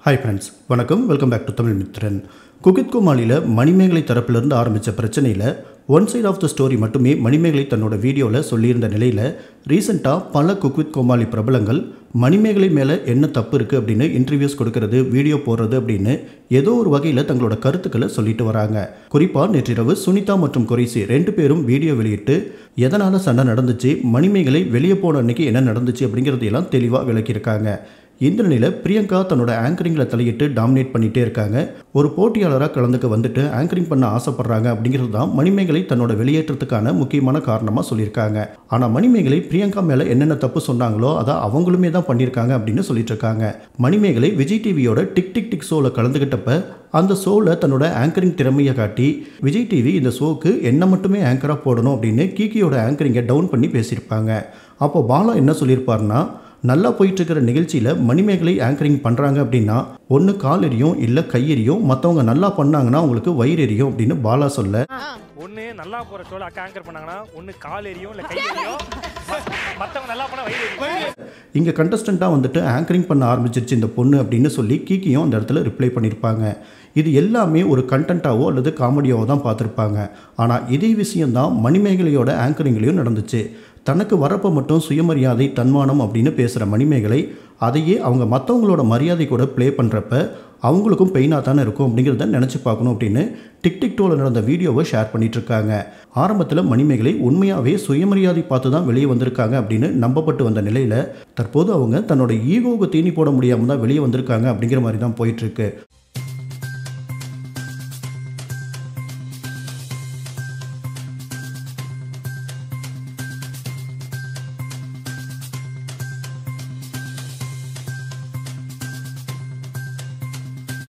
hi friends வணக்கம் welcome back to Tamil Mithran குகித் கோமாளியில் மணிமேகலை தரப்பிலிருந்து ஆரம்பித்த பிரச்சனையில் one side of the story மட்டுமே மணிமேகலை தன்னோட வீடியோவில் சொல்லியிருந்த நிலையில் ரீசெண்டாக பல குக்வித் கோமாளி பிரபலங்கள் மணிமேகலை மேலே என்ன தப்பு இருக்குது அப்படின்னு இன்டர்வியூஸ் கொடுக்கறது வீடியோ போடுறது அப்படின்னு ஏதோ ஒரு வகையில் தங்களோட கருத்துக்களை சொல்லிட்டு வராங்க குறிப்பாக நேற்றிரவு சுனிதா மற்றும் குறைசி ரெண்டு பேரும் வீடியோ வெளியிட்டு எதனால் சண்டை நடந்துச்சு மணிமேகலை வெளியே போன அன்னைக்கு என்ன நடந்துச்சு அப்படிங்கிறதையெல்லாம் தெளிவாக விளக்கியிருக்காங்க இந்த நிலையில் பிரியங்கா தன்னோட ஆங்கரிங்கில் தலையிட்டு டாமினேட் பண்ணிகிட்டே இருக்காங்க ஒரு போட்டியாளராக கலந்துக்க வந்துட்டு ஆங்கரிங் பண்ண ஆசைப்படுறாங்க அப்படிங்கிறது தான் மணிமேகலை தன்னோட வெளியேற்றத்துக்கான முக்கியமான காரணமாக சொல்லியிருக்காங்க ஆனால் மணிமேகலை பிரியங்கா மேலே என்னென்ன தப்பு சொன்னாங்களோ அதை அவங்களுமே தான் பண்ணியிருக்காங்க அப்படின்னு சொல்லிட்டு இருக்காங்க மணிமேகலை விஜய் டிவியோட டிக் டிக் டிக் ஷோவில் கலந்துக்கிட்டப்ப அந்த ஷோவில் தன்னோட ஆங்கரிங் திறமையை காட்டி விஜய் டிவி இந்த ஷோக்கு என்ன மட்டுமே ஆங்கராக போடணும் அப்படின்னு கீக்கியோட ஆங்கரிங்கை டவுன் பண்ணி பேசியிருப்பாங்க அப்போ பாலா என்ன சொல்லியிருப்பாருன்னா நல்லா போயிட்டு இருக்கிற நிகழ்ச்சியில் மணிமேகலை ஆங்கரிங் பண்ணுறாங்க அப்படின்னா ஒன்று கால் எரியும் இல்லை கை எரியும் மற்றவங்க நல்லா பண்ணாங்கன்னா உங்களுக்கு வயிறு எரியும் அப்படின்னு பாலா சொல்ல ஒண்ணு நல்லா போற ஷோல அக்கா ஆங்கர் பண்ணாங்கன்னா ஒண்ணு கால் எரியும் இல்ல கை எரியும் மத்தவங்க நல்லா பண்ணா வயிறு எரியும் இங்கே கண்டஸ்டண்ட்டாக வந்துட்டு ஆங்கரிங் பண்ண ஆரம்பிச்சிருச்சு இந்த பொண்ணு அப்படின்னு சொல்லி கீக்கியும் அந்த இடத்துல ரிப்ளை பண்ணியிருப்பாங்க இது எல்லாமே ஒரு கண்டென்ட்டாவோ அல்லது காமெடியாவோ தான் பார்த்துருப்பாங்க ஆனால் இதே விஷயம்தான் மணிமேகலையோட ஆங்கரிங்லேயும் நடந்துச்சு தனக்கு வரப்போ மட்டும் சுயமரியாதை தன்மானம் அப்படின்னு பேசுகிற மணிமேகலை அதையே அவங்க மற்றவங்களோட மரியாதை கூட ப்ளே பண்ணுறப்ப அவங்களுக்கும் பெயினாக தானே இருக்கும் அப்படிங்கிறத நினச்சி பார்க்கணும் அப்படின்னு டிக்டிக் டோவில் நடந்த வீடியோவை ஷேர் பண்ணிட்டு இருக்காங்க ஆரம்பத்தில் மணிமேகலை உண்மையாகவே சுயமரியாதை பார்த்து தான் வெளியே வந்திருக்காங்க அப்படின்னு நம்பப்பட்டு வந்த நிலையில் தற்போது அவங்க தன்னோட ஈகோவுக்கு தீனி போட முடியாமல் தான் வெளியே வந்திருக்காங்க அப்படிங்கிற மாதிரி தான் போயிட்டுருக்கு